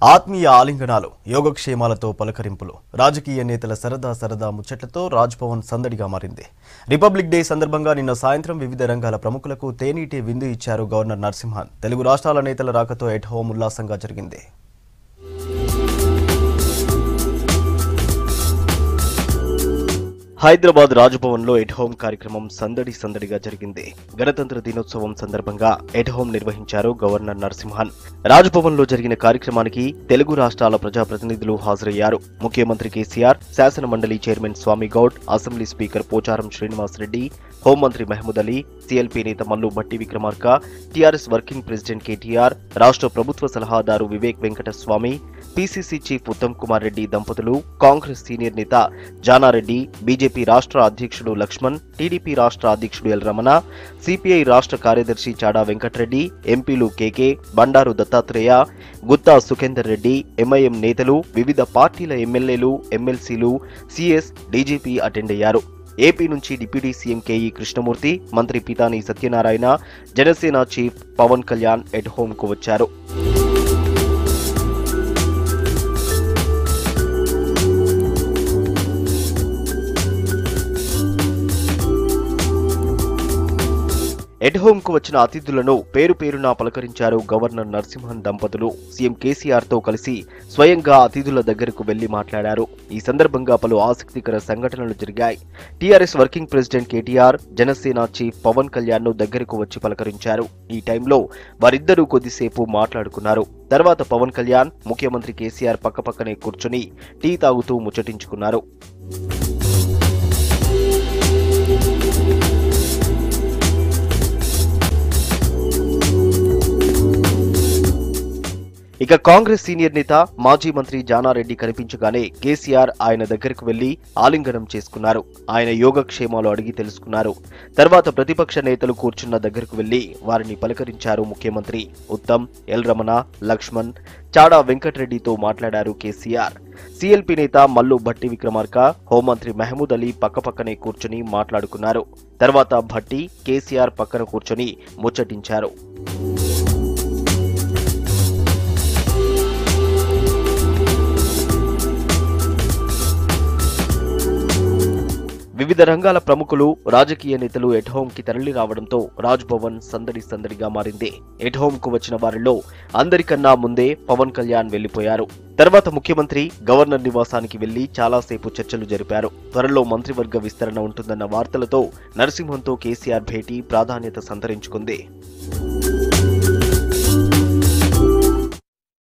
ఆత్మీయ ఆలింగనాలు యోగక్షేమాలతో పలకరింపులు రాజకీయ నేతల సరదా సరదా ముచ్చట్లతో రాజ్భవన్ సందడిగా మారింది రిపబ్లిక్ డే సందర్భంగా నిన్న సాయంత్రం వివిధ రంగాల ప్రముఖులకు తేనీటి విందు ఇచ్చారు గవర్నర్ నరసింహన్ తెలుగు రాష్ట్రాల నేతల రాకతో ఎట్ హోం ఉల్లాసంగా జరిగింది హైదరాబాద్ రాజ్భవన్లో ఎట్ హోం కార్యక్రమం సందడి సందడిగా జరిగింది గణతంత్ర దినోత్సవం సందర్భంగా ఎట్ హోం నిర్వహించారు గవర్నర్ నరసింహన్ రాజ్భవన్లో జరిగిన కార్యక్రమానికి తెలుగు రాష్ట్రాల ప్రజాప్రతినిధులు హాజరయ్యారు ముఖ్యమంత్రి కేసీఆర్ శాసన మండలి chairman Swami Goud assembly speaker Pocharam Srinivas Reddy హోంమంత్రి మహమూద్ అలీ సీఎల్పీ నేత మల్లు భట్టి విక్రమార్క టీఆర్ఎస్ వర్కింగ్ ప్రెసిడెంట్ కేటీఆర్ రాష్ట్ర ప్రభుత్వ సలహాదారు వివేక్ వెంకటస్వామి పీసీసీ చీఫ్ ఉత్తమ్ కుమార్ రెడ్డి దంపతులు కాంగ్రెస్ సీనియర్ నేత జానారెడ్డి బీజేపీ రాష్ట్ర అధ్యక్షుడు లక్ష్మణ్ టీడీపీ రాష్ట్ర అధ్యక్షుడు ఎల్ రమణ సిపిఐ రాష్ట్ర కార్యదర్శి చాడా వెంకటరెడ్డి ఎంపీలు కేకే బండారు దత్తాత్రేయ గుత్తా సుఖేందర్ రెడ్డి ఎంఐఎం నేతలు వివిధ పార్టీల ఎమ్మెల్యేలు ఎమ్మెల్సీలు సిఎస్ డీజీపీ అటెండ్ అయ్యారు ఏపీ నుంచి డిప్యూటీ సీఎం కేఈ కృష్ణమూర్తి మంత్రి Pithani Satyanarayana Janasena chief Pawan Kalyan at home కు వచ్చారు ఎట్ హోమ్ కు వచ్చిన అతిథులను పేరు పేరున పలకరించారు గవర్నర్ నరసింహన్ దంపతులు సీఎం కేసీఆర్ తో కలిసి స్వయంగా అతిథుల దగ్గరకు వెళ్లి మాట్లాడారు ఈ సందర్భంగా పలు ఆసక్తికర సంఘటనలు జరిగాయి TRS working president KTR Janasena chief Pawan Kalyan ను దగ్గరకు వచ్చి పలకరించారు ఈ టైంలో వారిద్దరూ కొద్దిసేపు మాట్లాడుకున్నారు తర్వాత పవన్ కళ్యాణ్ ముఖ్యమంత్రి కేసీఆర్ పక్కపక్కనే కూర్చుని టీ తాగుతూ ముచ్చటించుకున్నారు ఇక కాంగ్రెస్ సీనియర్ నేత మాజీ మంత్రి జానారెడ్డి కనిపించగానే కేసీఆర్ ఆయన దగ్గరకు వెళ్లి ఆలింగనం చేసుకున్నారు ఆయన యోగక్షేమాలు అడిగి తెలుసుకున్నారు తర్వాత ప్రతిపక్ష నేతలు కూర్చున్న దగ్గరకు వెళ్లి వారిని పలకరించారు ముఖ్యమంత్రి ఉత్తమ్ ఎల్ రమణ లక్ష్మణ్ చాడా వెంకటరెడ్డితో మాట్లాడారు కేసీఆర్ సీఎల్పీ నేత మల్లు భట్టి విక్రమార్క హోంమంత్రి మహమూద్ అలీ పక్కపక్కనే కూర్చుని మాట్లాడుకున్నారు తర్వాత భట్టి కేసీఆర్ పక్కన కూర్చొని ముచ్చటించారు వివిధ రంగాల ప్రముఖులు రాజకీయ నేతలు ఎట్ హోమ్ కి తరలి రావడంతో రాజ్ భవన్ సందడి సందడిగా మారింది ఎట్ హోమ్ కు వచ్చిన వారిలో అందరికన్నా ముందే పవన్ కళ్యాణ్ వెళ్లిపోయారు తర్వాత ముఖ్యమంత్రి గవర్నర్ నివాసానికి వెళ్లి చాలాసేపు చర్చలు జరిపారు త్వరలో మంత్రివర్గ విస్తరణ ఉంటుందన్న వార్తలతో నరసింహంతో కేసీఆర్ భేటీ ప్రాధాన్యత సంతరించుకుంది